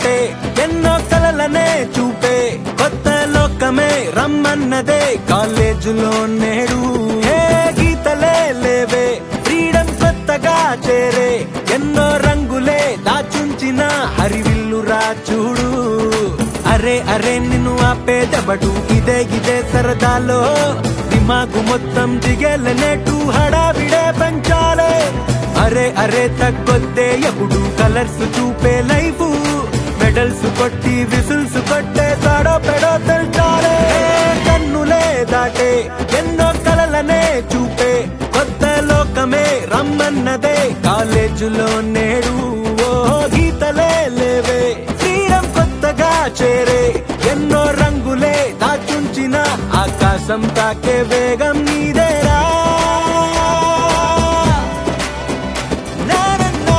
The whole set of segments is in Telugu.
దాటే ఎన్నో కలలనే చూపే కొత్త లోకమే రమ్మన్నదే కాలేజీలో నేడు ఏ గీతలే లేవే ఫ్రీడమ్ కొత్తగా చేరే ఎన్నో రంగులే దాచుంచిన హరివిల్లురా చూడు అరే అరే నిన్ను ఆపేదబడు ఇదే ఇదే సరదాలో దిమాగు మొత్తం దిగేలనేటు హడావిడే పంచాలే అరే అరే తగ్గొద్దే ఎప్పుడు కలర్స్ చూపే లైఫ్ మెడల్స్ కొట్టి విసుల్స్ కొట్టే తాడో పెడో తెల్చాలే కన్నులే దాటే ఎన్నో కలలనే చూపే కొత్త లోకమే రమ్మన్నదే కాలేజీలో నేడు ఓ గీతలే లేవే ఫ్రీడమ్ కొత్తగా చేరే ఎన్నో రంగులే దాచుంచిన ఆకాశం తాకే వేగం నీదేరా నా నా నా.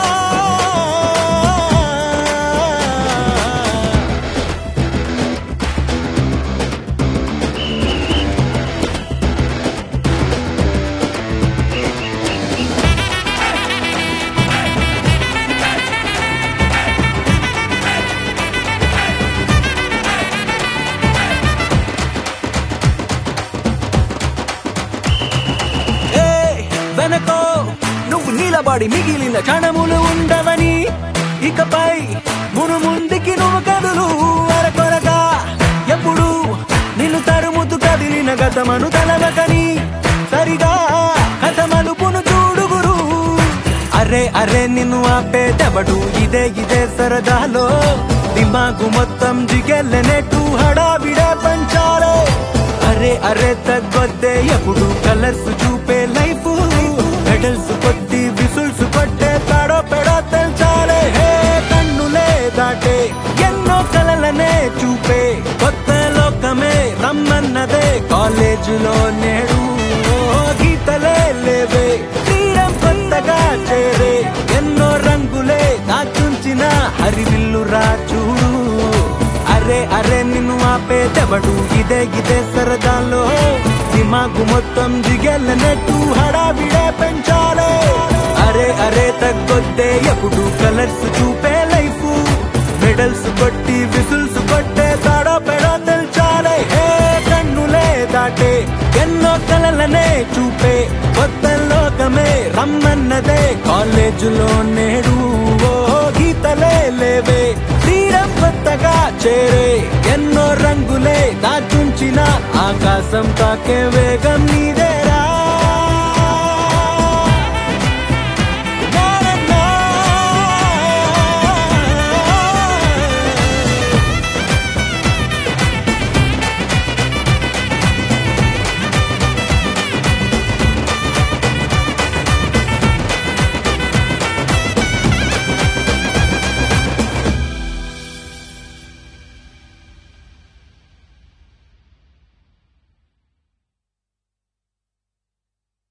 ఏ వెనకో నువ్వు నీలబడి మిగిలిన క్షణములు ఉండవని ఇకపై మును ముందుకి నువ్వు కదులు అరకొరగా ఎప్పుడు నిన్ను తరుముతు కదిలిన గతమను తలవకని సరిగా కథ మలుపును చూడుగురు అరే అరే నిన్ను ఆపేదెవడు ఇదే ఇదే సరదాలో దిమాగు మొత్తం జిగెల్లనెట్టు హడావిడే పంచాలే అరే అరే తగ్గొద్దే ఎప్పుడు కలర్స్ చూపే లైఫ్ మెడల్స్ కొట్టి విసుల్స్ కొట్టే తాడో పెడో తెల్చాలే హే కన్నులే దాటే ఎన్నో కలలనే చూపే కొత్త లోకమే రమ్మన్నదే కాలేజీలో నేడు ఓ గీతలే లేవే ఫ్రీడమ్ కొత్తగా చేరే ఎన్నో రంగులే దాచుంచిన హరివిల్లురా చూడు అరే అరే నిన్ను ఆపేదెవడు ఇదే ఇదే సరదాలో దిమాగు మొత్తం జిగెల్లనట్టు హడావిడే పెంచాలే అరే అరే తగ్గొద్దే ఎప్పుడు కలర్స్ చూపే లైఫ్ మెడల్స్ కొట్టి విసుల్స్ కొట్టే తాడో పెడో తెల్చాలే హే కన్నులే దాటే ఎన్నో కలలనే చూపే కొత్త లోకమే రమ్మన్నదే కాలేజీలో నేడు ఓ గీతలే లేవే ఫ్రీడమ్ కొత్తగా చేరే ఎన్నో రంగులే దాచుంచిన ఆకాశం తాకే వేగం నీ